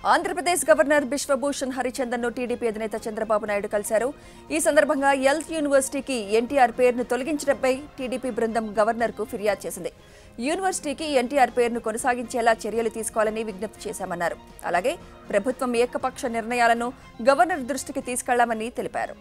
Andhra Pradesh governor Biswabhusan Harichandan ను TDP అధినేత చంద్రబాబు నాయుడు కలిశారు ఈ సందర్భంగా హెల్త్ యూనివర్సిటీకి ఎన్టీఆర్ పేరును తొలగించడంపై టీడీపీ బృందం గవర్నర్ కు ఫిర్యాదు చేసింది యూనివర్సిటీకి ఎన్టీఆర్ పేరును కొనసాగించేలా చర్యలు తీసుకోవాలని విజ్ఞప్తి చేశామన్నారు అలాగే ప్రభుత్వం ఏకపక్ష నిర్ణయాలను గవర్నర్ దృష్టికి తీసుకెళ్లామని తెలిపారు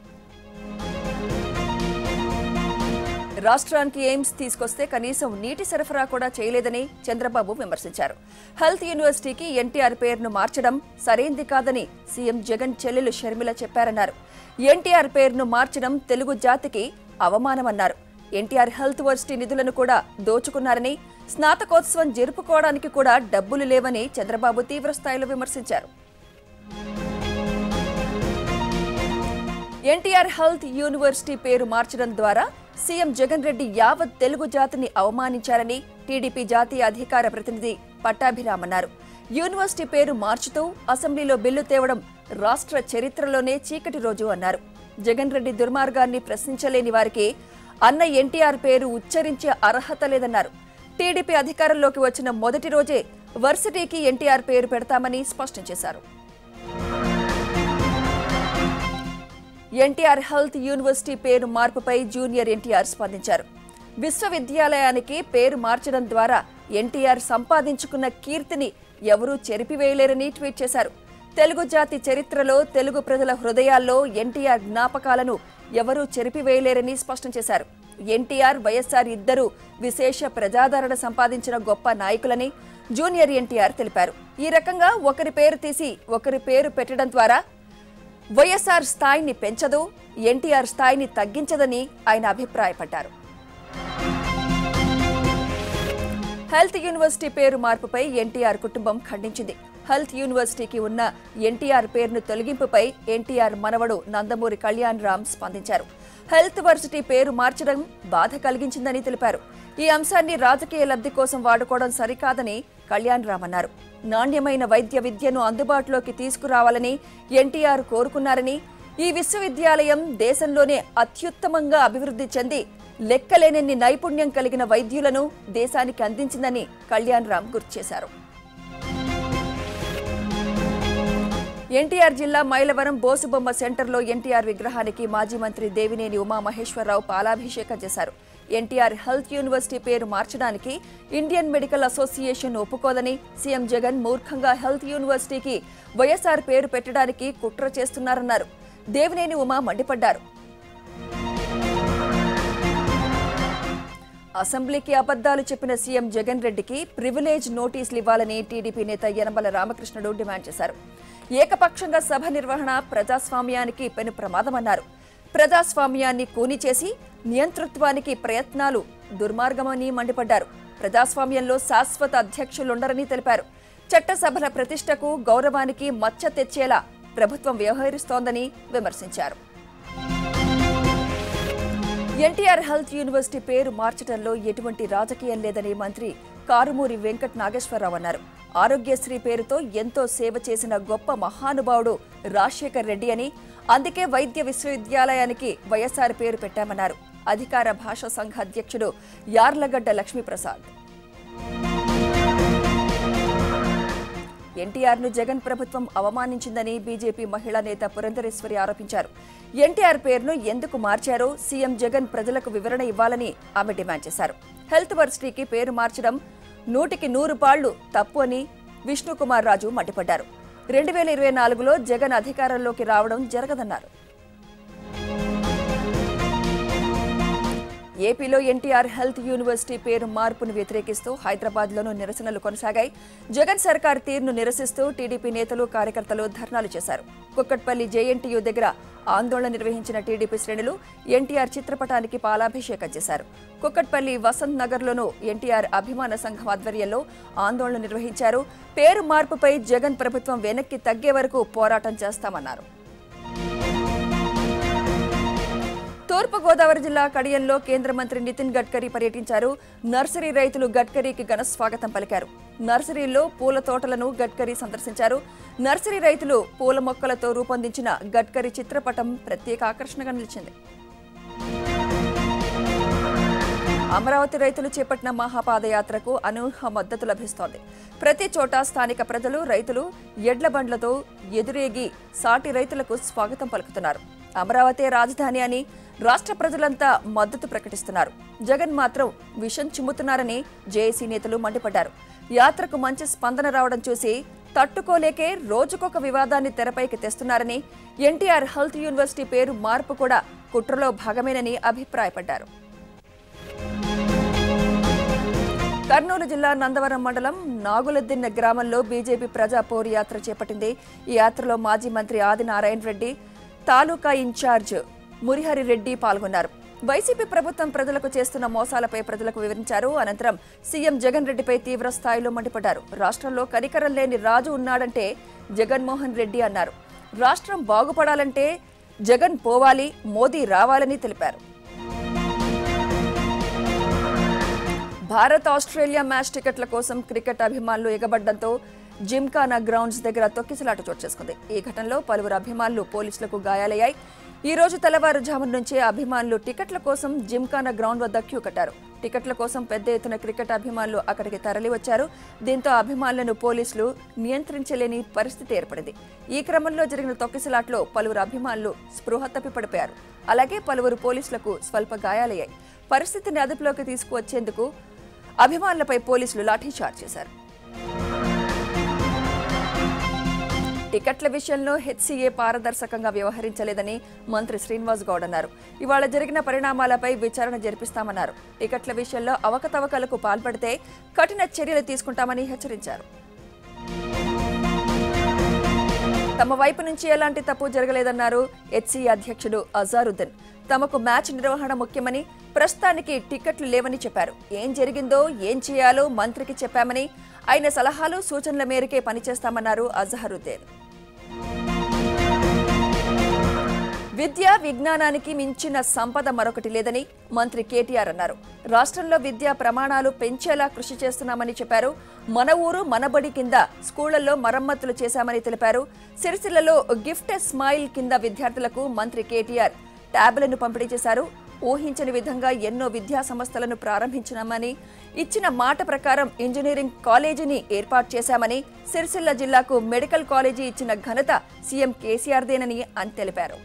రాష్ట్రానికి ఎయిమ్స్ తీసుకొస్తే కనీసం నీటి సరఫరా కూడా చేయలేదని చంద్రబాబు విమర్శించారు హెల్త్ యూనివర్సిటీకి ఎన్టీఆర్ పేరును మార్చడం సరైంది కాదని సీఎం జగన్ చెల్లెలు షర్మిల చెప్పారన్నారు ఎన్టీఆర్ పేరును మార్చడం తెలుగు జాతికి అవమానమన్నారు ఎన్టీఆర్ హెల్త్ వర్సిటీ నిధులను కూడా దోచుకున్నారని స్నాతకోత్సవం జరుపుకోవడానికి కూడా డబ్బులు లేవని చంద్రబాబు తీవ్రస్థాయిలో విమర్శించారు ఎన్టీఆర్ హెల్త్ యూనివర్సిటీ పేరు మార్చడం ద్వారా సీఎం జగన్ రెడ్డి యావత్ తెలుగు జాతిని అవమానించారని టీడీపీ జాతీయ అధికార ప్రతినిధి పట్టాభిరామ్ అన్నారు యూనివర్సిటీ పేరు మార్చుతూ అసెంబ్లీలో బిల్లు తేవడం రాష్ట్ర చరిత్రలోనే చీకటి రోజు అన్నారు జగన్ రెడ్డి దుర్మార్గాన్ని ప్రశ్నించలేని వారికి అన్న ఎన్టీఆర్ పేరు ఉచ్చరించే అర్హత లేదన్నారు టీడీపీ అధికారంలోకి వచ్చిన మొదటి రోజే వర్సిటీకి ఎన్టీఆర్ పేరు పెడతామని స్పష్టం చేశారు ఎన్టీఆర్ హెల్త్ యూనివర్సిటీ పేరు మార్పుపై జూనియర్ ఎన్టీఆర్ స్పందించారు విశ్వవిద్యాలయానికి పేరు మార్చడం ద్వారా ఎన్టీఆర్ సంపాదించుకున్న కీర్తిని ఎవరూ చెరిపివేయలేరని ట్వీట్ చేశారు తెలుగు జాతి చరిత్రలో తెలుగు ప్రజల హృదయాల్లో ఎన్టీఆర్ జ్ఞాపకాలను ఎవరూ చెరిపివేయలేరని స్పష్టం చేశారు ఎన్టీఆర్ వైఎస్ఆర్ ఇద్దరూ విశేష ప్రజాదరణ సంపాదించిన గొప్ప నాయకులని జూనియర్ ఎన్టీఆర్ తెలిపారు ఈ రకంగా ఒకరి పేరు తీసి ఒకరి పేరు పెట్టడం ద్వారా వైఎస్ఆర్ స్థాయిని పెంచదు ఎన్టీఆర్ స్థాయిని తగ్గించదని ఆయన అభిప్రాయపడ్డారు హెల్త్ యూనివర్సిటీ పేరు మార్పుపై ఎన్టీఆర్ కుటుంబం ఖండించింది హెల్త్ యూనివర్సిటీకి ఉన్న ఎన్టీఆర్ పేరును తొలగింపుపై ఎన్టీఆర్ మనవడు నందమూరి కళ్యాణ్ రామ్ స్పందించారు హెల్త్ వర్సిటీ పేరు మార్చడం బాధ కలిగించిందని తెలిపారు ఈ అంశాన్ని రాజకీయ లబ్ధి కోసం వాడుకోవడం సరికాదని కళ్యాణ్ రామ్ అన్నారు నాణ్యమైన వైద్య విద్యను అందుబాటులోకి తీసుకురావాలని ఎన్టీఆర్ కోరుకున్నారని ఈ విశ్వవిద్యాలయం దేశంలోనే అత్యుత్తమంగా అభివృద్ధి చెంది లెక్కలేనన్ని నైపుణ్యం కలిగిన వైద్యులను దేశానికి అందించిందని కళ్యాణ్ రామ్ గుర్తు చేశారు ఎన్టీఆర్ జిల్లా మైలవరం బోసుబొమ్మ సెంటర్లో ఎన్టీఆర్ విగ్రహానికి మాజీ మంత్రి దేవినేని ఉమామహేశ్వరరావు పాలాభిషేకం చేశారు ఎన్టీఆర్ హెల్త్ యూనివర్సిటీ పేరు మార్చడానికి ఇండియన్ మెడికల్ అసోసియేషన్ ఒప్పుకోదని సీఎం జగన్ మూర్ఖంగా హెల్త్ యూనివర్సిటీకి వైఎస్ఆర్ పేరు పెట్టడానికి కుట్ర చేస్తున్నారన్నారు దేవినేని ఉమా మండిపడ్డారు అసెంబ్లీకి అబద్దాలు చెప్పిన సీఎం జగన్ రెడ్డికి ప్రివిలేజ్ నోటీసులు ఇవ్వాలని టీడీపీ నేత యనమల రామకృష్ణుడు డిమాండ్ చేశారు ఏకపక్షంగా సభ నిర్వహణ ప్రజాస్వామ్యానికి పెను ప్రమాదమన్నారు ప్రజాస్వామ్యాన్ని కూని చేసి నియంతృత్వానికి ప్రయత్నాలు దుర్మార్గమని మండిపడ్డారు ప్రజాస్వామ్యంలో శాశ్వత అధ్యక్షులుండరని తెలిపారు చట్టసభల ప్రతిష్టకు గౌరవానికి మచ్చ తెచ్చేలా ప్రభుత్వం వ్యవహరిస్తోందని విమర్శించారు ఎన్టీఆర్ హెల్త్ యూనివర్సిటీ పేరు మార్చడంలో ఎటువంటి రాజకీయం లేదని మంత్రి కారుమూరి వెంకట్ నాగేశ్వరరావు అన్నారు ఆరోగ్యశ్రీ పేరుతో ఎంతో సేవ చేసిన గొప్ప మహానుభావుడు రాజశేఖర్ రెడ్డి అని అందుకే వైద్య విశ్వవిద్యాలయానికి వైఎస్ఆర్ పేరు పెట్టామన్నారు అధికార భాషా సంఘ అధ్యక్షుడు యార్లగడ్డ లక్ష్మీప్రసాద్ ఎన్టీఆర్ను జగన్ ప్రభుత్వం అవమానించిందని బీజేపీ మహిళా నేత పురంధరేశ్వరి ఆరోపించారు ఎన్టీఆర్ పేరును ఎందుకు మార్చారో సీఎం జగన్ ప్రజలకు వివరణ ఇవ్వాలని ఆమె డిమాండ్ చేశారు హెల్త్ వర్సిటీకి పేరు మార్చడం నూటికి నూరు పాళ్లు తప్పు అని విష్ణుకుమార్ రాజు మండిపడ్డారు రెండు వేల ఇరవై నాలుగులో జగన్ అధికారంలోకి రావడం జరగదన్నారు ఏపీలో ఎన్టీఆర్ హెల్త్ యూనివర్సిటీ పేరు మార్పును వ్యతిరేకిస్తూ హైదరాబాద్లోనూ నిరసనలు కొనసాగాయి జగన్ సర్కార్ తీరును నిరసిస్తూ టీడీపీ నేతలు కార్యకర్తలు ధర్నాలు చేశారు కుక్కట్పల్లి జేఎన్టీయూ దగ్గర ఆందోళన నిర్వహించిన టీడీపీ శ్రేణులు ఎన్టీఆర్ చిత్రపటానికి పాలాభిషేకం చేశారు కుక్కట్పల్లి వసంత్ నగర్లోనూ ఎన్టీఆర్ అభిమాన సంఘం ఆధ్వర్యంలో ఆందోళన నిర్వహించారు పేరు మార్పుపై జగన్ ప్రభుత్వం వెనక్కి తగ్గే వరకు పోరాటం చేస్తామన్నారు తూర్పుగోదావరి జిల్లా కడియంలో కేంద్ర మంత్రి నితిన్ గడ్కరీ పర్యటించారు నర్సరీ రైతులు గడ్కరీకి ఘన స్వాగతం పలికారు నర్సరీలో పూల తోటలను గడ్కరీ సందర్శించారు నర్సరీ రైతులు పూల మొక్కలతో రూపొందించిన గడ్కరీ చిత్రపటం ప్రత్యేక ఆకర్షణగా నిలిచింది అమరావతి రైతులు చేపట్టిన మహాపాదయాత్రకు అనూహ్య మద్దతు లభిస్తోంది ప్రతి చోట స్థానిక ప్రజలు రైతులు ఎడ్ల బండ్లతో ఎదురేగి సాటి రైతులకు స్వాగతం పలుకుతున్నారు అమరావతి రాజధాని అని రాష్ట్ర ప్రజలంతా మద్దతు ప్రకటిస్తున్నారు జగన్ మాత్రం విషం చిమ్ముతున్నారని జేఏసీ నేతలు మండిపడ్డారు యాత్రకు మంచి స్పందన రావడం చూసి తట్టుకోలేకే రోజుకొక వివాదాన్ని తెరపైకి తెస్తున్నారని ఎన్టీఆర్ హెల్త్ యూనివర్సిటీ పేరు మార్పు కూడా కుట్రలో భాగమేనని అభిప్రాయపడ్డారు కర్నూలు జిల్లా నందవరం మండలం నాగులదిన్న గ్రామంలో బీజేపీ ప్రజా పోరు యాత్ర చేపట్టింది ఈ యాత్రలో మాజీ మంత్రి ఆది నారాయణ రెడ్డి తాలూకా ఇన్ఛార్జ్ మురిహరి రెడ్డి పాల్గొన్నారు వైసీపీ ప్రభుత్వం ప్రజలకు చేస్తున్న మోసాలపై ప్రజలకు వివరించారు అనంతరం సీఎం జగన్ రెడ్డిపై తీవ్ర స్థాయిలో మండిపడ్డారు రాష్ట్రంలో కనికరం లేని రాజు ఉన్నాడంటే జగన్మోహన్ రెడ్డి అన్నారు రాష్ట్రం బాగుపడాలంటే జగన్ పోవాలి మోదీ రావాలని తెలిపారు భారత్ ఆస్ట్రేలియా మ్యాచ్ టికెట్ల కోసం క్రికెట్ అభిమానులు ఎగబడ్డంతో జిమ్ఖానా గ్రౌండ్స్ దగ్గర తొక్కిసలాట చోటు చేసుకుంది ఈ ఘటనలో పలువురు అభిమానులు పోలీసులకు గాయాలయ్యాయి ఈ రోజు తెల్లవారుజామున నుంచే అభిమానులు టికెట్ల కోసం జిమ్ఖానా గ్రౌండ్ వద్ద క్యూ కట్టారు టికెట్ల కోసం పెద్ద ఎత్తున క్రికెట్ అభిమానులు అక్కడికి తరలి వచ్చారు దీంతో అభిమానులను పోలీసులు నియంత్రించలేని పరిస్థితి ఏర్పడింది ఈ క్రమంలో జరిగిన తొక్కిసలాట్లో పలువురు అభిమానులు స్పృహ తప్పి పడిపోయారు అలాగే పలువురు పోలీసులకు స్వల్ప గాయాలయ్యాయి పరిస్థితిని అదుపులోకి తీసుకువచ్చేందుకు అభిమానులపై పోలీసులు లాఠీచార్జ్ చేశారు టికెట్ల విషయంలో హెచ్సీఏ పారదర్శకంగా వ్యవహరించలేదని మంత్రి శ్రీనివాస్ గౌడ్ అన్నారు ఇవాళ జరిగిన పరిణామాలపై విచారణ జరిపిస్తామన్నారు టికెట్ల విషయంలో అవకతవకలకు పాల్పడితే కఠిన చర్యలు తీసుకుంటామని హెచ్చరించారు తమ వైపు నుంచి ఎలాంటి తప్పు జరగలేదన్నారు హెచ్సీ అధ్యక్షుడు అజారుద్దీన్ తమకు మ్యాచ్ నిర్వహణ ముఖ్యమని ప్రస్తుతానికి టికెట్లు లేవని చెప్పారు ఏం జరిగిందో ఏం చేయాలో మంత్రికి చెప్పామని ఆయన సలహాలు సూచనల మేరకే పనిచేస్తామన్నారు అజహరుద్దీన్ విద్య విజ్ఞానానికి మించిన సంపద మరొకటి లేదని మంత్రి కేటీఆర్ అన్నారు రాష్ట్రంలో విద్యా ప్రమాణాలు పెంచేలా కృషి చేస్తున్నామని చెప్పారు మన ఊరు మనబడి కింద స్కూళ్లలో మరమ్మతులు చేశామని తెలిపారు సిరిసిల్లలో గిఫ్ట్ స్మైల్ కింద విద్యార్థులకు మంత్రి కేటీఆర్ ట్యాబ్లను పంపిణీ చేశారు ఊహించని విధంగా ఎన్నో విద్యా సంస్థలను ప్రారంభించినామని ఇచ్చిన మాట ప్రకారం ఇంజనీరింగ్ కాలేజీని ఏర్పాటు చేశామని సిరిసిల్ల జిల్లాకు మెడికల్ కాలేజీ ఇచ్చిన ఘనత సీఎం కేసీఆర్దేనని అని తెలిపారు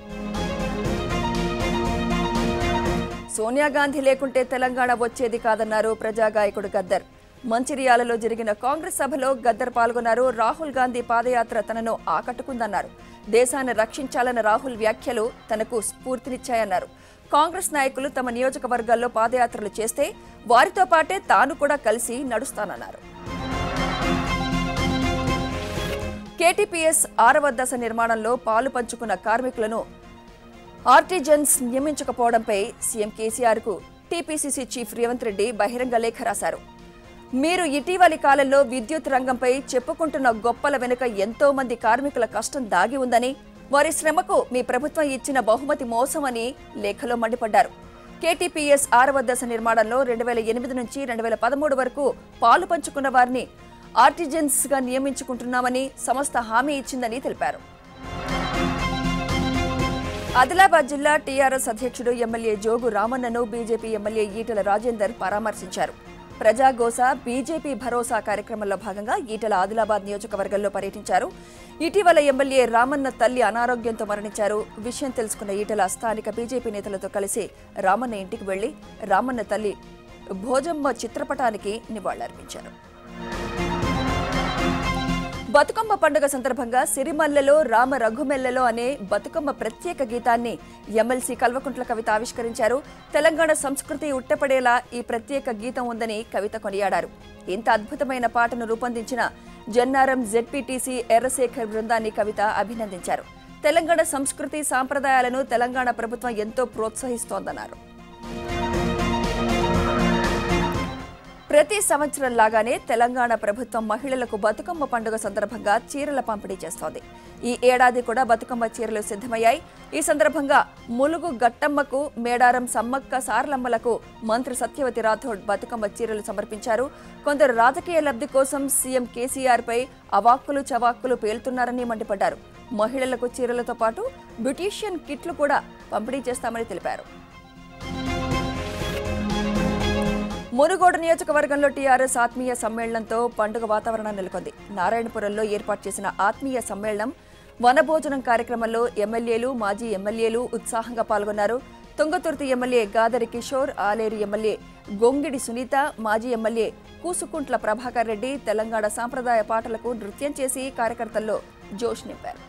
సోనియా గాంధీ లేకుంటే తెలంగాణ వచ్చేది కాదన్నారు ప్రజాగాయకుడు గద్దర్ మంచిర్యాలలో జరిగిన కాంగ్రెస్ సభలో గద్దర్ పాల్గొన్నారు రాహుల్ గాంధీ పాదయాత్ర తనను ఆకట్టుకుందన్నారు దేశాన్ని రక్షించాలన్న రాహుల్ వ్యాఖ్యలు తనకు స్ఫూర్తినిచ్చాయన్నారు కాంగ్రెస్ నాయకులు తమ నియోజకవర్గాల్లో పాదయాత్రలు చేస్తే వారితో పాటే తాను కూడా కలిసి నడుస్తానన్నారు కేటీపీఎస్ ఆరవ దశ నిర్మాణంలో పాలు పంచుకున్న కార్మికులను ఆర్టిజన్స్ నియమించకపోవడంపై సీఎం కేసీఆర్ కు టీపీసీసీ చీఫ్ రేవంత్ రెడ్డి బహిరంగ లేఖ రాశారు మీరు ఇటీవలి కాలంలో విద్యుత్ రంగంపై చెప్పుకుంటున్న గొప్పల వెనుక ఎంతో మంది కార్మికుల కష్టం దాగి ఉందని వారి శ్రమకు మీ ప్రభుత్వం ఇచ్చిన బహుమతి మోసమని లేఖలో మండిపడ్డారు కేటీపీఎస్ ఆరవ దశ నిర్మాణంలో రెండు వేల ఎనిమిది నుంచి రెండు వేల పదమూడు వరకు పాలు పంచుకున్న వారిని ఆర్టిజన్స్ గా నియమించుకుంటున్నామని సంస్థ హామీ ఇచ్చిందని తెలిపారు ఆదిలాబాద్ జిల్లా టీఆర్ఎస్ అధ్యక్షుడు ఎమ్మెల్యే జోగు రామన్నను బీజేపీ ఎమ్మెల్యే ఈటల రాజేందర్ పరామర్శించారు ప్రజాగోస బీజేపీ భరోసా కార్యక్రమంలో భాగంగా ఈటల ఆదిలాబాద్ నియోజకవర్గంలో పర్యటించారు ఇటీవల ఎమ్మెల్యే రామన్న తల్లి అనారోగ్యంతో మరణించారు విషయం తెలుసుకున్న ఈటల స్థానిక బీజేపీ నేతలతో కలిసి రామన్న ఇంటికి వెళ్లి రామన్న తల్లి భోజమ్మ చిత్రపటానికి నివాళులర్పించారు బతుకమ్మ పండుగ సందర్భంగా సిరిమల్లెలో రామ రఘుమెల్లలో అనే బతుకమ్మ ప్రత్యేక గీతాన్ని ఎమ్మెల్సీ కల్వకుంట్ల కవిత ఆవిష్కరించారు తెలంగాణ సంస్కృతి ఉట్టపడేలా ఈ ప్రత్యేక గీతం ఉందని కవిత కొనియాడారు ఇంత అద్భుతమైన పాటను రూపొందించిన జన్నారం జెడ్పీటీసీ ఎర్రశేఖర్ బృందాన్ని కవిత అభినందించారు తెలంగాణ సంస్కృతి సాంప్రదాయాలను తెలంగాణ ప్రభుత్వం ఎంతో ప్రోత్సహిస్తోందన్నారు ప్రతి సంవత్సరం లాగానే తెలంగాణ ప్రభుత్వం మహిళలకు బతుకమ్మ పండుగ సందర్భంగా చీరల పంపిణీ చేస్తోంది ఈ ఏడాది కూడా బతుకమ్మ చీరలు సిద్ధమయ్యాయి ఈ సందర్భంగా ములుగు గట్టమ్మకు మేడారం సమ్మక్క సారలమ్మలకు మంత్రి సత్యవతి రాథోడ్ బతుకమ్మ చీరలు సమర్పించారు కొందరు రాజకీయ లబ్ధి కోసం సీఎం కేసీఆర్ పై అవాక్కులు చవాక్కులు పేలుతున్నారని మండిపడ్డారు మహిళలకు చీరలతో పాటు బ్యూటీషియన్ కిట్లు కూడా పంపిణీ చేస్తామని తెలిపారు మునుగోడు నియోజకవర్గంలో టీఆర్ఎస్ ఆత్మీయ సమ్మేళనంతో పండుగ వాతావరణం నెలకొంది నారాయణపురంలో ఏర్పాటు చేసిన ఆత్మీయ సమ్మేళనం వనభోజనం కార్యక్రమంలో ఎమ్మెల్యేలు మాజీ ఎమ్మెల్యేలు ఉత్సాహంగా పాల్గొన్నారు తుంగతుర్తి ఎమ్మెల్యే గాదరి కిషోర్ ఆలేరు ఎమ్మెల్యే గొంగిడి సునీత మాజీ ఎమ్మెల్యే కూసుకుంట్ల ప్రభాకర్ రెడ్డి తెలంగాణ సాంప్రదాయ పాటలకు నృత్యం చేసి కార్యకర్తల్లో జోష్ నింపారు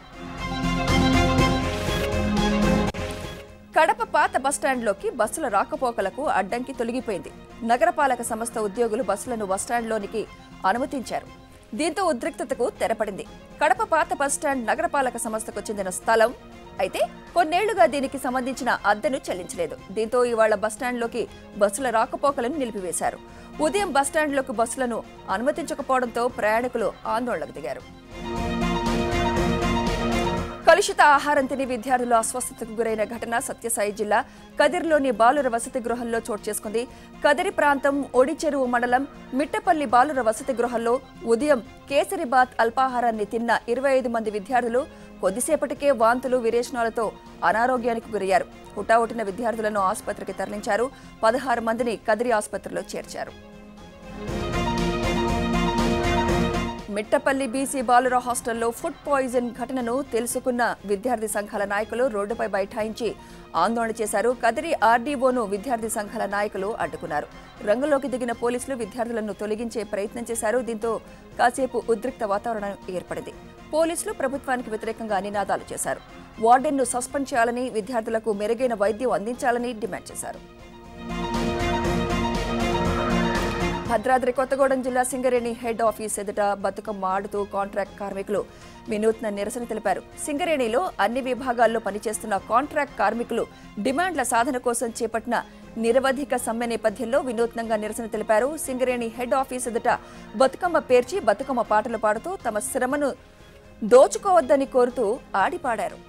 కడప పాత బస్టాండ్లోకి బస్సుల రాకపోకలకు అడ్డంకి తొలగిపోయింది నగరపాలక సంస్థ ఉద్యోగులు బస్సులను బస్టాండ్లోనికి అనుమతించారు దీంతో ఉద్రిక్తతకు తెరపడింది కడప పాత బస్టాండ్ నగరపాలక సంస్థకు చెందిన స్థలం అయితే కొన్నేళ్లుగా దీనికి సంబంధించిన అద్దెను చెల్లించలేదు దీంతో ఇవాళ బస్టాండ్లోకి బస్సుల రాకపోకలను నిలిపివేశారు ఉదయం బస్టాండ్లోకి బస్సులను అనుమతించకపోవడంతో ప్రయాణికులు ఆందోళనకు దిగారు కలుషిత ఆహారం తిని విద్యార్థులు అస్వస్థతకు గురైన ఘటన సత్యసాయి జిల్లా కదిర్లోని బాలుర వసతి గృహంలో చోటు చేసుకుంది కదిరి ప్రాంతం ఒడిచెరువు మండలం మిట్టపల్లి బాలుర వసతి గృహంలో ఉదయం కేసరిబాత్ అల్పాహారాన్ని తిన్న ఇరవై ఐదు మంది విద్యార్థులు కొద్దిసేపటికే వాంతులు విరేచనాలతో అనారోగ్యానికి గురయ్యారు హుటాహుటిన విద్యార్థులను ఆసుపత్రికి తరలించారు పదహారు మందిని కదిరి ఆసుపత్రిలో చేర్చారు మిట్టపల్లి బీసీ బాలుర హాస్టల్లో ఫుడ్ పాయిజన్ ఘటనను తెలుసుకున్న విద్యార్థి సంఘాల నాయకులు రోడ్డుపై బైఠాయించి ఆందోళన చేశారు కదిరి ఆర్డీఓను విద్యార్థి సంఘాల నాయకులు అడ్డుకున్నారు రంగంలోకి దిగిన పోలీసులు విద్యార్థులను తొలగించే ప్రయత్నం చేశారు దీంతో కాసేపు ఉద్రిక్త వాతావరణం ఏర్పడింది పోలీసులు ప్రభుత్వానికి వ్యతిరేకంగా నినాదాలు చేశారు వార్డెన్ను సస్పెండ్ చేయాలని విద్యార్థులకు మెరుగైన వైద్యం అందించాలని డిమాండ్ చేశారు భద్రాద్రి కొత్తగూడెం జిల్లా సింగరేణి హెడ్ ఆఫీస్ ఎదుట బతుకమ్మ ఆడుతూ కాంట్రాక్ట్ కార్మికులు వినూత్న నిరసన తెలిపారు సింగరేణిలో అన్ని విభాగాల్లో పనిచేస్తున్న కాంట్రాక్ట్ కార్మికులు డిమాండ్ల సాధన కోసం చేపట్టిన నిరవధిక సమ్మె నేపథ్యంలో వినూత్నంగా నిరసన తెలిపారు సింగరేణి హెడ్ ఆఫీస్ ఎదుట బతుకమ్మ పేర్చి బతుకమ్మ పాటలు పాడుతూ తమ శ్రమను దోచుకోవద్దని కోరుతూ ఆడిపాడారు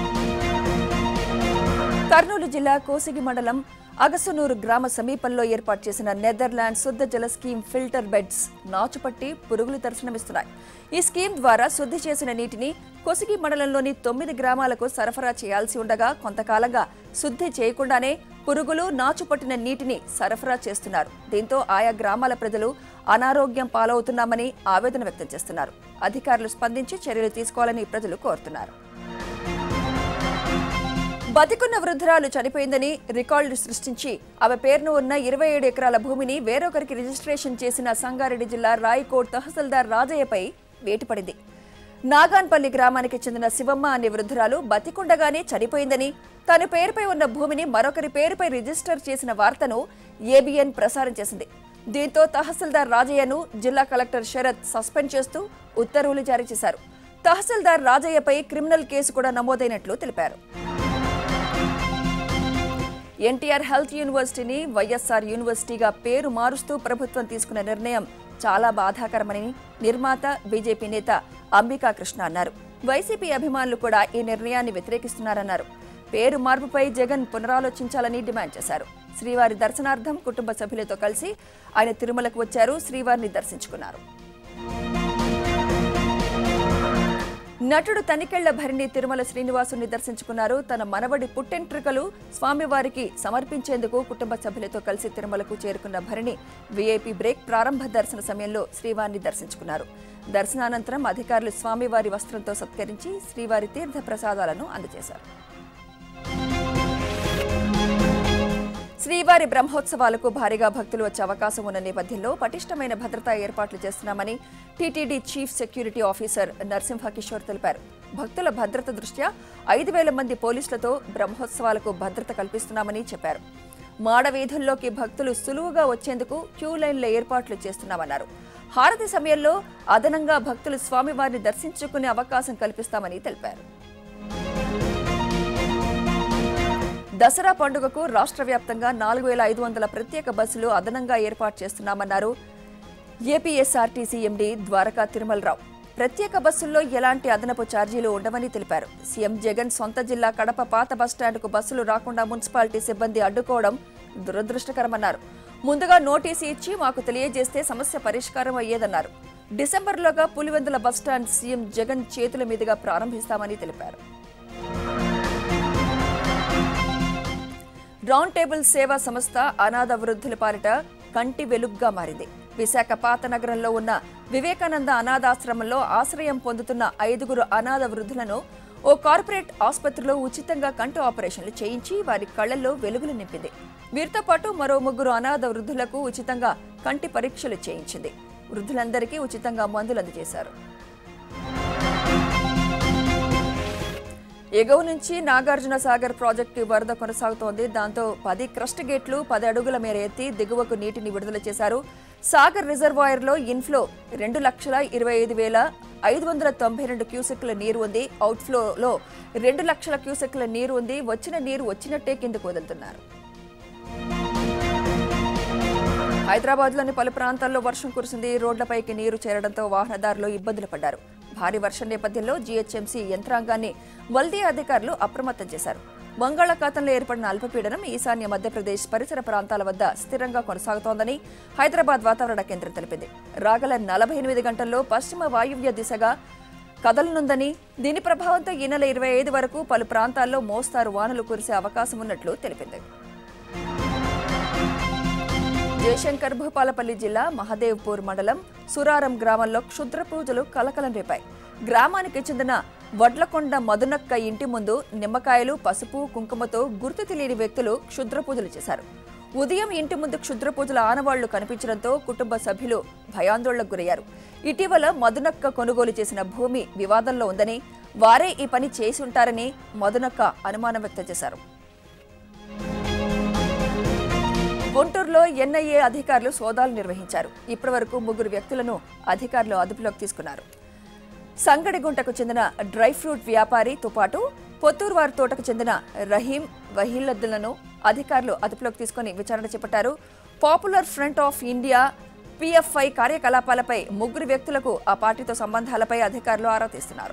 కర్నూలు జిల్లా కోసిగి మండలం అగసునూరు గ్రామ సమీపంలో ఏర్పాటు చేసిన నెదర్లాండ్ శుద్ధ జల స్కీమ్ ఫిల్టర్ బెడ్స్ నాచుపట్టి పురుగులు దర్శనమిస్తున్నాయి ఈ స్కీమ్ ద్వారా శుద్ధి చేసిన నీటిని కొసిగి మండలంలోని తొమ్మిది గ్రామాలకు సరఫరా చేయాల్సి ఉండగా కొంతకాలంగా శుద్ధి చేయకుండానే పురుగులు నాచుపట్టిన నీటిని సరఫరా చేస్తున్నారు దీంతో ఆయా గ్రామాల ప్రజలు అనారోగ్యం పాలవుతున్నామని ఆవేదన వ్యక్తం చేస్తున్నారు అధికారులు స్పందించి చర్యలు తీసుకోవాలని ప్రజలు కోరుతున్నారు బతికున్న వృద్ధురాలు చనిపోయిందని రికార్డులు సృష్టించి ఆమె పేరును ఉన్న ఇరవై ఏడు ఎకరాల భూమిని వేరొకరికి రిజిస్ట్రేషన్ చేసిన సంగారెడ్డి జిల్లా రాయకోట్ తహసీల్దార్ రాజయ్యపై వేటుపడింది నాగాన్పల్లి గ్రామానికి చెందిన శివమ్మ అనే వృద్ధురాలు బతికుండగానే చనిపోయిందని తన పేరుపై ఉన్న భూమిని మరొకరి పేరుపై రిజిస్టర్ చేసిన వార్తను ఏబిఎన్ ప్రసారం చేసింది దీంతో తహసీల్దార్ రాజయ్యను జిల్లా కలెక్టర్ శరత్ సస్పెండ్ చేస్తూ ఉత్తర్వులు జారీ చేశారు తహసీల్దార్ రాజయ్యపై క్రిమినల్ కేసు కూడా నమోదైనట్లు తెలిపారు ఎన్టీఆర్ హెల్త్ యూనివర్సిటీని వైఎస్ఆర్ యూనివర్సిటీగా పేరు మారుస్తూ ప్రభుత్వం తీసుకున్న నిర్ణయం చాలా బాధాకరమని నిర్మాత బీజేపీ నేత అంబికా కృష్ణ అన్నారు వైసీపీ అభిమానులు కూడా ఈ నిర్ణయాన్ని వ్యతిరేకిస్తున్నారన్నారు పేరు మార్పుపై జగన్ పునరాలోచించాలని డిమాండ్ చేశారు శ్రీవారి దర్శనార్థం కుటుంబ సభ్యులతో కలిసి ఆయన తిరుమలకు వచ్చారు శ్రీవారిని దర్శించుకున్నారు నటుడు తనికెళ్ల భరిణి తిరుమల శ్రీనివాసుని దర్శించుకున్నారు తన మనవడి పుట్టెంట్రుకలు స్వామివారికి సమర్పించేందుకు కుటుంబ సభ్యులతో కలిసి తిరుమలకు చేరుకున్న భరిణి వీఐపీ బ్రేక్ ప్రారంభ దర్శన సమయంలో శ్రీవారిని దర్శించుకున్నారు దర్శనానంతరం అధికారులు స్వామివారి వస్త్రంతో సత్కరించి శ్రీవారి తీర్థ ప్రసాదాలను అందజేశారు శ్రీవారి బ్రహ్మోత్సవాలకు భారీగా భక్తులు వచ్చే అవకాశం ఉన్న నేపథ్యంలో పటిష్టమైన భద్రతా ఏర్పాట్లు చేస్తున్నామని TTD chief security officer Narasimha Kishore తెలిపారు భక్తుల భద్రత దృష్ట్యా ఐదు వేల మంది పోలీసులతో బ్రహ్మోత్సవాలకు భద్రత కల్పిస్తున్నామని చెప్పారు మాడవీధుల్లోకి భక్తులు సులువుగా వచ్చేందుకు క్యూ లైన్ల ఏర్పాట్లు చేస్తున్నామన్నారు హారతి సమయంలో అదనంగా భక్తులు స్వామివారిని దర్శించుకునే అవకాశం కల్పిస్తామని తెలిపారు దసరా పండుగకు రాష్ట్ర వ్యాప్తంగా నాలుగు వేల ఐదు వందల ప్రత్యేక బస్సులు అదనంగా ఏర్పాటు చేస్తున్నామన్నారు ఏపీఎస్ఆర్టీసీ ఎండీ ద్వారకా తిరుమలరావు ప్రత్యేక బస్సుల్లో ఎలాంటి అదనపు ఛార్జీలు ఉండవని తెలిపారు సీఎం జగన్ సొంత జిల్లా కడప పాత బస్టాండ్కు బస్సులు రాకుండా మున్సిపాలిటీ సిబ్బంది అడ్డుకోవడం దురదృష్టకరమన్నారు ముందుగా నోటీసు ఇచ్చి మాకు తెలియజేస్తే సమస్య పరిష్కారం అయ్యేదన్నారు డిసెంబర్లోగా పులివెందుల బస్టాండ్ సీఎం జగన్ చేతుల మీదుగా ప్రారంభిస్తామని తెలిపారు రౌండ్ టేబుల్ సేవా సంస్థ అనాథ వృద్ధుల పాలిట కంటి వెలుగ్గా మారింది విశాఖ పాత నగరంలో ఉన్న వివేకానంద అనాథాశ్రమంలో ఆశ్రయం పొందుతున్న ఐదుగురు అనాథ వృద్ధులను ఓ కార్పొరేట్ ఆసుపత్రిలో ఉచితంగా కంటి ఆపరేషన్లు చేయించి వారి కళ్లలో వెలుగులు నింపింది వీరితో పాటు మరో ముగ్గురు అనాథ వృద్ధులకు ఉచితంగా కంటి పరీక్షలు చేయించింది వృద్ధులందరికీ ఉచితంగా మందులు అందజేశారు ఎగువ నుంచి నాగార్జున సాగర్ ప్రాజెక్టు వరద కొనసాగుతోంది దాంతో పది క్రస్ట్ గేట్లు పది అడుగుల మేర ఎత్తి దిగువకు నీటిని విడుదల చేశారు సాగర్ రిజర్వాయర్లో ఇన్ఫ్లో రెండు లక్షల ఇరవై ఐదు వేల ఐదు వందల తొంభై రెండు క్యూసెక్ల నీరు ఉంది అవుట్ఫ్లోలో రెండు లక్షల క్యూసెక్ల నీరు ఉంది వచ్చిన నీరు వచ్చినట్టే కిందకు వదులుతున్నారు హైదరాబాద్లోని పలు ప్రాంతాల్లో వర్షం కురిసింది రోడ్లపైకి నీరు చేరడంతో వాహనదారులు ఇబ్బందులు పడ్డారు భారీ వర్షం నేపథ్యంలో జీహెచ్ఎంసీ యంత్రాంగాన్ని వల్దీ అధికారులు అప్రమత్తం చేశారు బంగాళాఖాతంలో ఏర్పడిన అల్పపీడనం ఈశాన్య మధ్యప్రదేశ్ పరిసర ప్రాంతాల వద్ద స్థిరంగా కొనసాగుతోందని హైదరాబాద్ వాతావరణ కేంద్రం తెలిపింది రాగల నలభై ఎనిమిది గంటల్లో పశ్చిమ వాయువ్య దిశగా కదలనుందని దీని ప్రభావంతో ఈ నెల ఇరవై ఐదు వరకు పలు ప్రాంతాల్లో మోస్తారు వానలు కురిసే అవకాశం ఉన్నట్లు తెలిపింది జయశంకర్ భూపాలపల్లి జిల్లా మహదేవ్పూర్ మండలం సురారం గ్రామంలో క్షుద్ర పూజలు కలకలం రేపాయి గ్రామానికి చెందిన వడ్లకొండ మధునక్క ఇంటి ముందు నిమ్మకాయలు పసుపు కుంకుమతో గుర్తు తెలియని వ్యక్తులు క్షుద్ర పూజలు చేశారు ఉదయం ఇంటి ముందు క్షుద్ర పూజల ఆనవాళ్లు కనిపించడంతో కుటుంబ సభ్యులు భయాందోళనకు గురయ్యారు ఇటీవల మధునక్క కొనుగోలు చేసిన భూమి వివాదంలో ఉందని వారే ఈ పని చేసి ఉంటారని మధునక్క అనుమానం వ్యక్తం చేశారు గుంటూరులో ఎన్ఐఏ అధికారులు సోదాలు నిర్వహించారు ఇప్పటివరకు ముగ్గురు వ్యక్తులను అధికారులు అదుపులోకి తీసుకున్నారు సంగడిగుంటకు చెందిన డ్రై ఫ్రూట్ వ్యాపారితో పాటు పొత్తూరువారి తోటకు చెందిన రహీం వహీలద్దులను అధికారులు అదుపులోకి తీసుకుని విచారణ చేపట్టారు popular front of India PFI కార్యకలాపాలపై ముగ్గురు వ్యక్తులకు ఆ పార్టీతో సంబంధాలపై అధికారులు ఆరా తీస్తున్నారు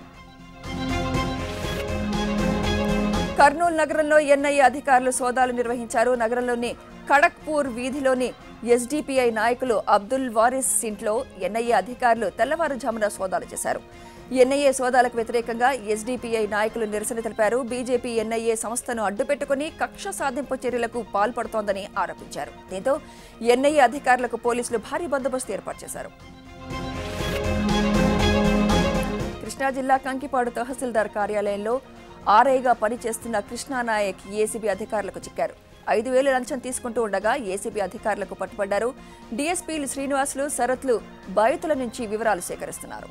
కర్నూలు నగరంలో ఎన్ఐఏ అధికారులు సోదాలు నిర్వహించారు నగరంలోని ఖడక్పూర్ వీధిలోని ఎస్డిపిఐ నాయకులు అబ్దుల్ వారిస్ ఇంట్లో ఎన్ఐఏ అధికారులు తెల్లవారుజామున సోదాలు చేశారు ఎన్ఐఏ సోదాలకు వ్యతిరేకంగా ఎస్డిపిఐ నాయకులు నిరసన తెలిపారు బీజేపీ ఎన్ఐఏ సంస్థను అడ్డుపెట్టుకుని కక్ష సాధింపు చర్యలకు పాల్పడుతోందని ఆరోపించారు దీంతో ఎన్ఐఏ అధికారులకు పోలీసులు భారీ బందోబస్తు ఏర్పాటు చేశారు కృష్ణా జిల్లా కంకిపాడు తహసీల్దార్ కార్యాలయంలో ఆర్ఐగా పనిచేస్తున్న కృష్ణానాయక్ ఏసీబీ అధికారులకు చిక్కారు ఐదు వేలు లంచం తీసుకుంటూ ఉండగా ఏసీబీ అధికారులకు పట్టుబడ్డారు డీఎస్పీలు శ్రీనివాసులు శరత్లు బాధితుల నుంచి వివరాలు సేకరిస్తున్నారు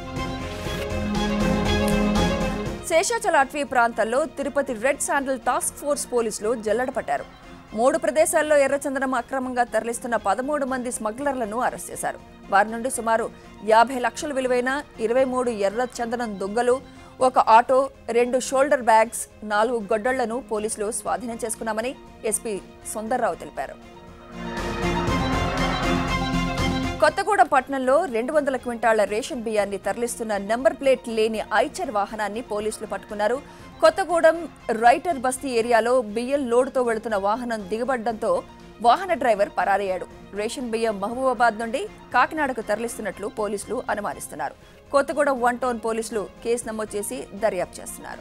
శేషాచల అటవీ ప్రాంతాల్లో Tirupati red sandal task force పోలీసులు జల్లెడ పట్టారు మూడు ప్రదేశాల్లో ఎర్రచందనం అక్రమంగా తరలిస్తున్న పదమూడు మంది స్మగ్లర్లను అరెస్ట్ చేశారు వారి నుండి సుమారు యాభై లక్షల విలువైన ఇరవై మూడు ఎర్ర చందనం దొంగలు ఒక ఆటో రెండు షోల్డర్ బ్యాగ్స్ నాలుగు గొడ్డళ్లను పోలీసులు స్వాధీనం చేసుకున్నామని ఎస్పీ సుందర్రావు తెలిపారు కొత్తగూడెం పట్టణంలో రెండు వందల క్వింటాళ్ల రేషన్ బియ్యాన్ని తరలిస్తున్న నెంబర్ ప్లేట్ లేని ఐచర్ వాహనాన్ని పోలీసులు పట్టుకున్నారు కొత్తగూడెం రైటర్ బస్తీ ఏరియాలో బియ్యం లోడుతో వెళుతున్న వాహనం దిగబడ్డంతో వాహన డ్రైవర్ పరారయ్యాడు రేషన్ బియ్యం మహబూబాబాద్ నుండి కాకినాడకు తరలిస్తున్నట్లు పోలీసులు అనుమానిస్తున్నారు కొత్తగూడెం వన్ టౌన్ పోలీసులు కేసు నమోదు చేసి దర్యాప్తు చేస్తున్నారు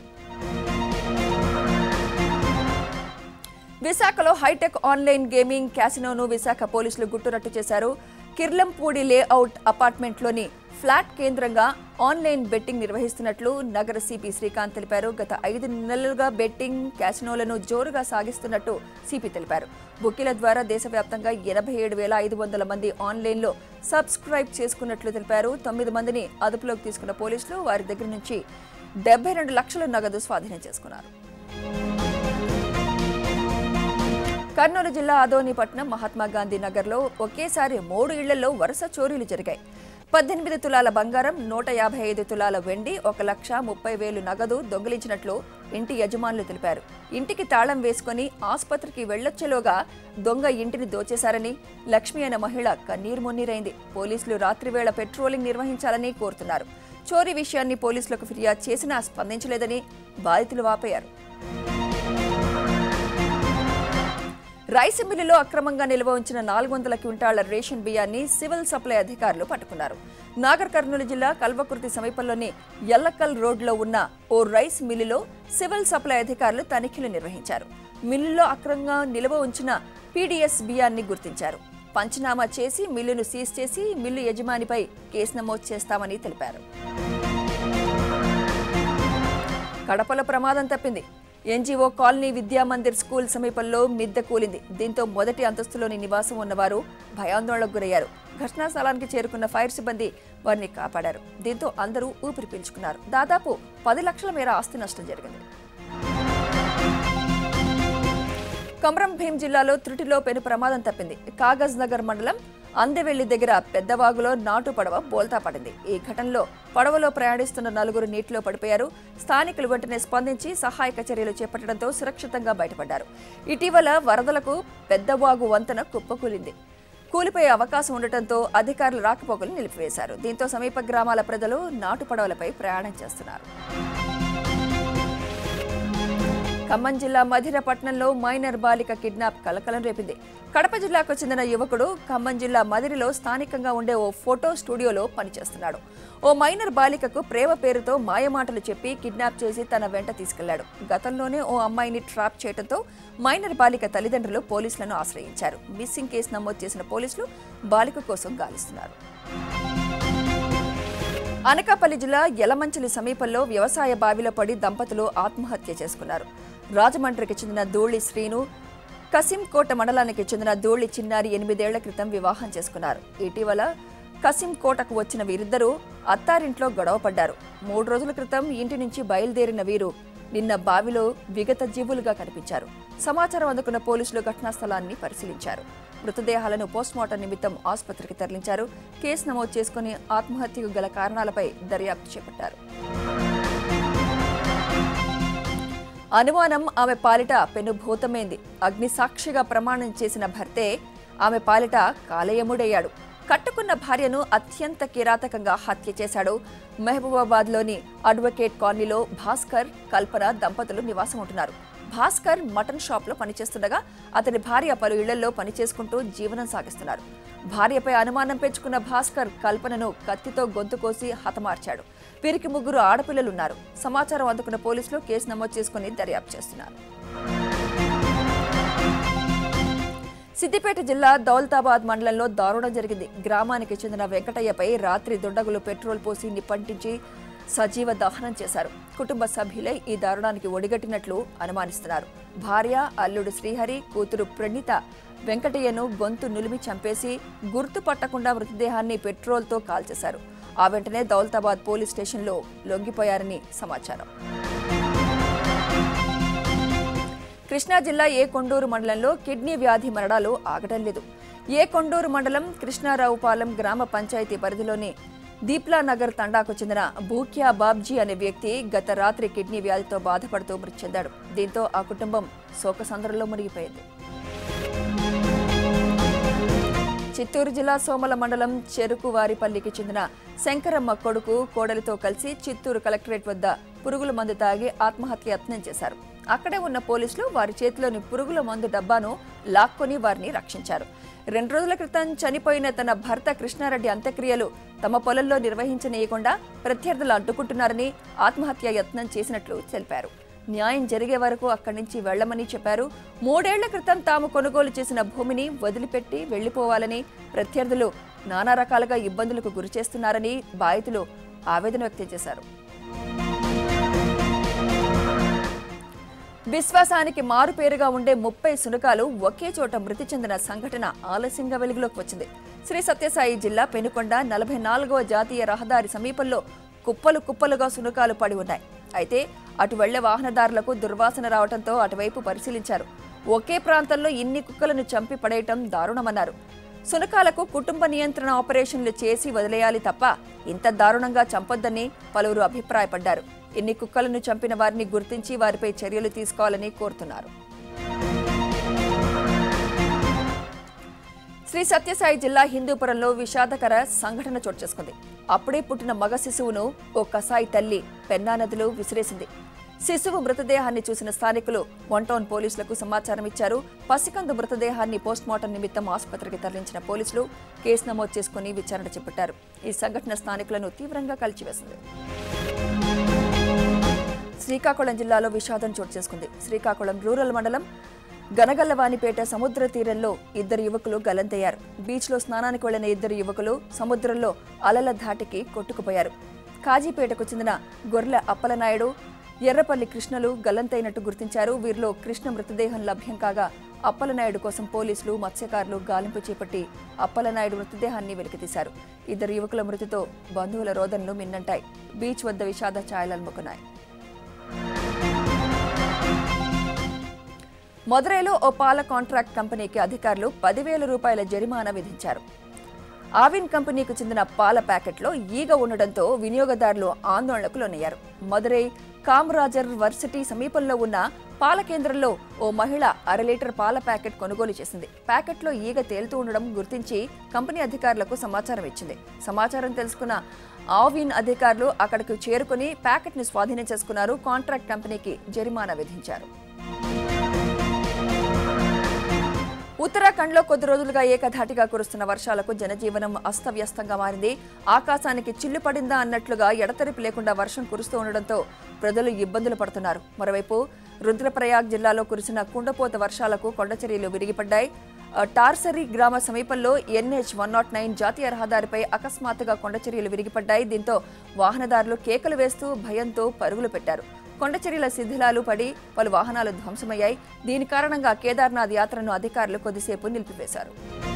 విశాఖలో హైటెక్ ఆన్లైన్ గేమింగ్ క్యాసినోను విశాఖ పోలీసులు గుట్టురట్టు చేశారు కిర్లంపూడి లేఅవుట్ అపార్ట్మెంట్లోని ఫ్లాట్ కేంద్రంగా ఆన్లైన్ బెట్టింగ్ నిర్వహిస్తున్నట్లు నగర సిపి శ్రీకాంత్ తెలిపారు గత ఐదు నెలలుగా బెట్టింగ్ క్యాసినోలను జోరుగా సాగిస్తున్నట్టు సిపి తెలిపారు బుకీల ద్వారా దేశవ్యాప్తంగా ఎనభై ఏడు వేల ఐదు వందల మంది ఆన్లైన్లో సబ్స్క్రైబ్ చేసుకున్నట్లు తెలిపారు తొమ్మిది మందిని అదుపులోకి తీసుకున్న పోలీసులు వారి దగ్గర నుంచి డెబ్బై రెండు లక్షల నగదు స్వాధీనం చేసుకున్నారు కర్నూలు జిల్లా ఆదోనిపట్నం మహాత్మా గాంధీ నగర్లో ఒకేసారి మూడు ఇళ్లలో వరుస చోరీలు జరిగాయి పద్దెనిమిది తులాల బంగారం నూట యాభై ఐదు తులాల వెండి ఒక లక్ష ముప్పై వేలు నగదు దొంగిలించినట్లు ఇంటి యజమానులు తెలిపారు ఇంటికి తాళం వేసుకుని ఆసుపత్రికి వెళ్లొచ్చేలోగా దొంగ ఇంటిని దోచేశారని లక్ష్మి అనే మహిళ కన్నీరు మున్నీరైంది పోలీసులు రాత్రివేళ పెట్రోలింగ్ నిర్వహించాలని కోరుతున్నారు చోరీ విషయాన్ని పోలీసులకు ఫిర్యాదు చేసినా స్పందించలేదని బాధితులు వాపోయారు రైస్ మిల్లులో అక్రమంగా నిల్వ ఉంచిన నాలుగు వందల క్వింటాళ్ల రేషన్ బియ్యాన్ని సివిల్ సప్లై అధికారులు పట్టుకున్నారు నాగర్ కర్నూలు జిల్లా కల్వకుర్తి సమీపంలోని ఎల్లకల్ రోడ్లో ఉన్న ఓ రైస్ మిల్లులో సివిల్ సప్లై అధికారులు తనిఖీలు నిర్వహించారు మిల్లులో అక్రమంగా నిల్వ ఉంచిన పీడీఎస్ బియ్యాన్ని గుర్తించారు పంచనామా చేసి మిల్లును సీజ్ చేసి మిల్లు యజమానిపై కేసు నమోదు చేస్తామని తెలిపారు కడపలో ప్రమాదం తప్పింది ఎన్జీఓ కాలనీ విద్యామందిర్ స్కూల్ సమీపంలో మిద్దె కూలింది దీంతో మొదటి అంతస్తులోని నివాసం ఉన్నవారు భయాందోళనకు గురయ్యారు ఘటనా స్థలానికి చేరుకున్న ఫైర్ సిబ్బంది వారిని కాపాడారు దీంతో అందరూ ఊపిరి పీల్చుకున్నారు దాదాపు పది లక్షల మేర ఆస్తి నష్టం జరిగింది కొమరం భీం జిల్లాలో త్రుటిలో పెను ప్రమాదం తప్పింది కాగజ్ నగర్ మండలం అందెవెల్లి దగ్గర పెద్దవాగులో నాటు పడవ బోల్తా పడింది ఈ ఘటనలో పడవలో ప్రయాణిస్తున్న నలుగురు నీటిలో పడిపోయారు స్థానికులు వెంటనే స్పందించి సహాయక చర్యలు చేపట్టడంతో సురక్షితంగా బయటపడ్డారు ఇటీవల వరదలకు పెద్దవాగు వంతెన కుప్పకూలింది కూలిపోయే అవకాశం ఉండటంతో అధికారులు రాకపోకలు నిలిపివేశారు దీంతో సమీప గ్రామాల ప్రజలు నాటు పడవలపై ప్రయాణం చేస్తున్నారు ఖమ్మం జిల్లా మధిరపట్నంలో మైనర్ బాలిక కిడ్నాప్ కలకలం రేపింది కడప జిల్లాకు చెందిన యువకుడు ఖమ్మం జిల్లా మదిరిలో స్థానికంగా ఉండే ఓ ఫోటో స్టూడియోలో పనిచేస్తున్నాడు ఓ మైనర్ బాలికకు ప్రేమ పేరుతో మాయమాటలు చెప్పి కిడ్నాప్ చేసి తన వెంట తీసుకెళ్లాడు గతంలోనే ఓ అమ్మాయిని ట్రాప్ చేయడంతో మైనర్ బాలిక తల్లిదండ్రులు పోలీసులను ఆశ్రయించారు మిస్సింగ్ కేసు నమోదు చేసిన పోలీసులు బాలిక కోసం గాలిస్తున్నారు అనకాపల్లి జిల్లా యలమంచిలి సమీపంలో వ్యవసాయ బావిలో పడి దంపతులు ఆత్మహత్య చేసుకున్నారు రాజమండ్రికి చెందిన ధూళి శ్రీను కసింకోట మండలానికి చెందిన ధూళి చిన్నారి ఎనిమిదేళ్ల క్రితం వివాహం చేసుకున్నారు ఇటీవల కసింకోటకు వచ్చిన వీరిద్దరూ అత్తారింట్లో గొడవ పడ్డారు మూడు రోజుల క్రితం ఇంటి నుంచి బయలుదేరిన వీరు నిన్న బావిలో విగత జీవులుగా కనిపించారు సమాచారం అందుకున్న పోలీసులు ఘటనా స్థలాన్ని పరిశీలించారు మృతదేహాలను పోస్టుమార్టం నిమిత్తం ఆసుపత్రికి తరలించారు కేసు నమోదు చేసుకుని ఆత్మహత్యకు గల కారణాలపై దర్యాప్తు చేపట్టారు అనుమానం ఆమె పాలిట పెనుభూతమైంది అగ్ని సాక్షిగా ప్రమాణం చేసిన భర్తే ఆమె పాలిట కాలయముడయ్యాడు కట్టుకున్న భార్యను అత్యంత కిరాతకంగా హత్య చేశాడు మహబూబాబాద్లోని అడ్వకేట్ కాలనీలో భాస్కర్ కల్పన దంపతులు నివాసం ఉంటున్నారు భాస్కర్ మటన్ షాప్లో పనిచేస్తుండగా అతని భార్య పలు ఇళ్లలో పనిచేసుకుంటూ జీవనం సాగిస్తున్నారు భార్యపై అనుమానం పెంచుకున్న భాస్కర్ కల్పనను కత్తితో గొంతు కోసి హతమార్చాడు వీరికి ముగ్గురు ఆడపిల్లలున్నారు సమాచారం అందుకున్న పోలీసులు కేసు నమోదు చేసుకుని దర్యాప్తు చేస్తున్నారు సిద్దిపేట జిల్లా దౌలతాబాద్ మండలంలో దారుణం జరిగింది గ్రామానికి చెందిన వెంకటయ్యపై రాత్రి దుండగులు పెట్రోల్ పోసి నిప్పంటించి సజీవ దహనం చేశారు కుటుంబ సభ్యులే ఈ దారుణానికి ఒడిగట్టినట్లు అనుమానిస్తున్నారు భార్య అల్లుడు శ్రీహరి కూతురు ప్రణీత వెంకటయ్యను గొంతు నులిమి చంపేసి గుర్తుపట్టకుండా మృతదేహాన్ని పెట్రోల్తో కాల్చేశారు ఆ వెంటనే దౌలతాబాద్ పోలీస్ స్టేషన్లో లొంగిపోయారని సమాచారం కృష్ణా జిల్లా ఏ కొండూరు మండలంలో కిడ్నీ వ్యాధి మరణాలు ఆగడం లేదు ఏ కొండూరు మండలం కృష్ణారావుపాలెం గ్రామ పంచాయతీ పరిధిలోని దీప్లా నగర్ తండాకు చెందిన బూక్యా బాబ్జీ అనే వ్యక్తి గత రాత్రి కిడ్నీ వ్యాధితో బాధపడుతూ మృతి చెందాడు దీంతో ఆ కుటుంబం శోకసంద్రంలో మునిగిపోయింది చిత్తూరు జిల్లా సోమల మండలం చెరుకువారిపల్లికి చెందిన శంకరమ్మ కొడుకు కోడలితో కలిసి చిత్తూరు కలెక్టరేట్ వద్ద పురుగుల మందు తాగి ఆత్మహత్య యత్నం చేశారు అక్కడే ఉన్న పోలీసులు వారి చేతిలోని పురుగుల మందు డబ్బాను లాక్కొని వారిని రక్షించారు రెండు రోజుల క్రితం చనిపోయిన తన భర్త కృష్ణారెడ్డి అంత్యక్రియలు తమ పొలంలో నిర్వహించనీయకుండా ప్రత్యర్థులు అడ్డుకుంటున్నారని ఆత్మహత్య యత్నం చేసినట్లు తెలిపారు న్యాయం జరిగే వరకు అక్కడి నుంచి వెళ్లమని చెప్పారు మూడేళ్ల క్రితం తాము కొనుగోలు చేసిన భూమిని వదిలిపెట్టి వెళ్లిపోవాలని ప్రత్యర్థులు నానా రకాలుగా ఇబ్బందులకు గురిచేస్తున్నారని బాధితులు ఆవేదన వ్యక్తం చేశారు విశ్వాసానికి మారుపేరుగా ఉండే ముప్పై సునకాలు ఒకే చోట మృతి చెందిన సంఘటన ఆలస్యంగా వెలుగులోకి వచ్చింది శ్రీ సత్యసాయి జిల్లా పెనుకొండ నలభై నాలుగవ జాతీయ రహదారి సమీపంలో కుప్పలు కుప్పలుగా సునకాలు పడి ఉన్నాయి అయితే అటు వెళ్లే వాహనదారులకు దుర్వాసన రావడంతో అటువైపు పరిశీలించారు ఒకే ప్రాంతంలో ఇన్ని కుక్కలను చంపి పడేయటం దారుణమన్నారు సునకాలకు కుటుంబ నియంత్రణ ఆపరేషన్లు చేసి వదిలేయాలి తప్ప ఇంత దారుణంగా చంపొద్దని పలువురు అభిప్రాయపడ్డారు ఎన్ని కుక్కలను చంపిన వారిని గుర్తించి వారిపై చర్యలు తీసుకోవాలని కోరుతున్నారు శ్రీ సత్యసాయి జిల్లా హిందూపురంలో విషాదకర సంఘటన చోటు చేసుకుంది అప్పుడే పుట్టిన మగ శిశువును ఓ కసాయి తల్లి పెన్నా నదిలో విసిరేసింది శిశువు మృతదేహాన్ని చూసిన స్థానికులు వన్ టౌన్ పోలీసులకు సమాచారం ఇచ్చారు పసికందు మృతదేహాన్ని పోస్టుమార్టం నిమిత్తం ఆసుపత్రికి తరలించిన పోలీసులు కేసు నమోదు చేసుకుని విచారణ చేపట్టారు ఈ సంఘటన స్థానికులను తీవ్రంగా కలిచివేసింది శ్రీకాకుళం జిల్లాలో విషాదం చోటు చేసుకుంది శ్రీకాకుళం రూరల్ మండలం గనగల్లవానిపేట సముద్ర తీరంలో ఇద్దరు యువకులు గలంతయ్యారు బీచ్లో స్నానానికి వెళ్లిన ఇద్దరు యువకులు సముద్రంలో అలల ధాటికి కొట్టుకుపోయారు కాజీపేటకు చెందిన గొర్రెల అప్పలనాయుడు ఎర్రపల్లి కృష్ణలు గల్లంతైనట్టు గుర్తించారు వీరిలో కృష్ణ మృతదేహం లభ్యం కాగా అప్పలనాయుడు కోసం పోలీసులు మత్స్యకారులు గాలింపు చేపట్టి అప్పలనాయుడు మృతదేహాన్ని వెలికితీశారు ఇద్దరు యువకుల మృతితో బంధువుల రోదనలు మిన్నంటాయి బీచ్ వద్ద విషాద ఛాయలనుముకున్నాయి మదురైలో ఓ పాల కాంట్రాక్ట్ కంపెనీకి అధికారులు పదివేల రూపాయల జరిమానా విధించారు ఆవిన్ కంపెనీకి చెందిన పాల ప్యాకెట్లో ఈగ ఉండడంతో వినియోగదారులు ఆందోళనకు లోనయ్యారు మదురై కామరాజర్ వర్సిటీ సమీపంలో ఉన్న పాల కేంద్రంలో ఓ మహిళ అర లీటర్ పాల ప్యాకెట్ కొనుగోలు చేసింది ప్యాకెట్లో ఈగ తేలుతూ ఉండడం గుర్తించి కంపెనీ అధికారులకు సమాచారం ఇచ్చింది సమాచారం తెలుసుకున్న ఆవిన్ అధికారులు అక్కడికి చేరుకుని ప్యాకెట్ను స్వాధీనం చేసుకున్నారు కాంట్రాక్ట్ కంపెనీకి జరిమానా విధించారు ఉత్తరాఖండ్లో కొద్ది రోజులుగా ఏకధాటిగా కురుస్తున్న వర్షాలకు జనజీవనం అస్తవ్యస్తంగా మారింది ఆకాశానికి చిల్లు పడిందా అన్నట్లుగా ఎడతెరిపి లేకుండా వర్షం కురుస్తూ ఉండడంతో ప్రజలు ఇబ్బందులు పడుతున్నారు మరోవైపు రుద్రప్రయాగ్ జిల్లాలో కురిసిన కుండపోత వర్షాలకు కొండచర్యలు విరిగిపడ్డాయి ఆ, టార్సరీ గ్రామ సమీపంలో ఎన్హెచ్ వన్ నాట్ నైన్ జాతీయ రహదారిపై అకస్మాత్తుగా కొండచర్యలు విరిగిపడ్డాయి దీంతో వాహనదారులు కేకలు వేస్తూ భయంతో పరుగులు పెట్టారు కొండచర్యల శిథిలాలు పడి పలు వాహనాలు ధ్వంసమయ్యాయి దీని కారణంగా కేదార్నాథ్ యాత్రను అధికారులు కొద్దిసేపు నిలిపివేశారు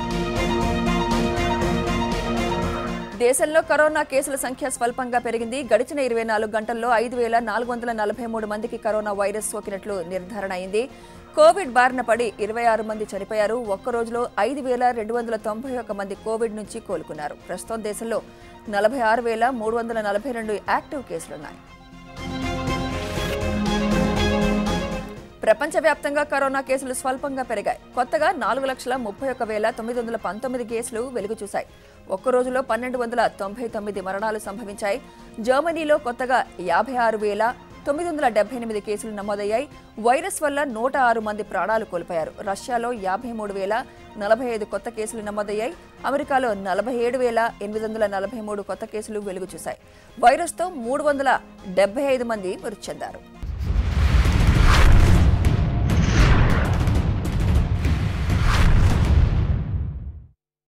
దేశంలో కరోనా కేసుల సంఖ్య స్వల్పంగా పెరిగింది గడిచిన ఇరవై నాలుగు గంటల్లో ఐదు వేల నాలుగు వందల నలభై మూడు మందికి కరోనా వైరస్ సోకినట్లు నిర్ధారణ అయింది కోవిడ్ బారిన పడి ఇరవై ఆరు మంది చనిపోయారు ఒక్క రోజులో ఐదు వేల రెండు వందల తొంభై ఒక్క మంది కోవిడ్ నుంచి కోలుకున్నారు ప్రస్తుతం దేశంలో నలభై ఆరు వేల మూడు వందల నలభై రెండు యాక్టివ్ కేసులున్నాయి ప్రపంచవ్యాప్తంగా కరోనా కేసులు స్వల్పంగా పెరిగాయి కొత్తగా నాలుగు లక్షల ముప్పై ఒక్క వేల తొమ్మిది వందల పంతొమ్మిది కేసులు వెలుగు చూశాయి ఒక్క రోజులో పన్నెండు వందల తొంభై తొమ్మిది మరణాలు సంభవించాయి జర్మనీలో కొత్తగా యాభై ఆరు వేల తొమ్మిది వందల డెబ్బై ఎనిమిది కేసులు నమోదయ్యాయి వైరస్ వల్ల నూట ఆరు మంది ప్రాణాలు కోల్పోయారు రష్యాలో యాభై మూడు వేల నలభై ఐదు కొత్త కేసులు నమోదయ్యాయి అమెరికాలో నలభై ఏడు వేల ఎనిమిది వందల నలభై మూడు కొత్త కేసులు వెలుగు చూశాయి వైరస్తో మూడు వందల డెబ్బై ఐదు మంది మృతి చెందారు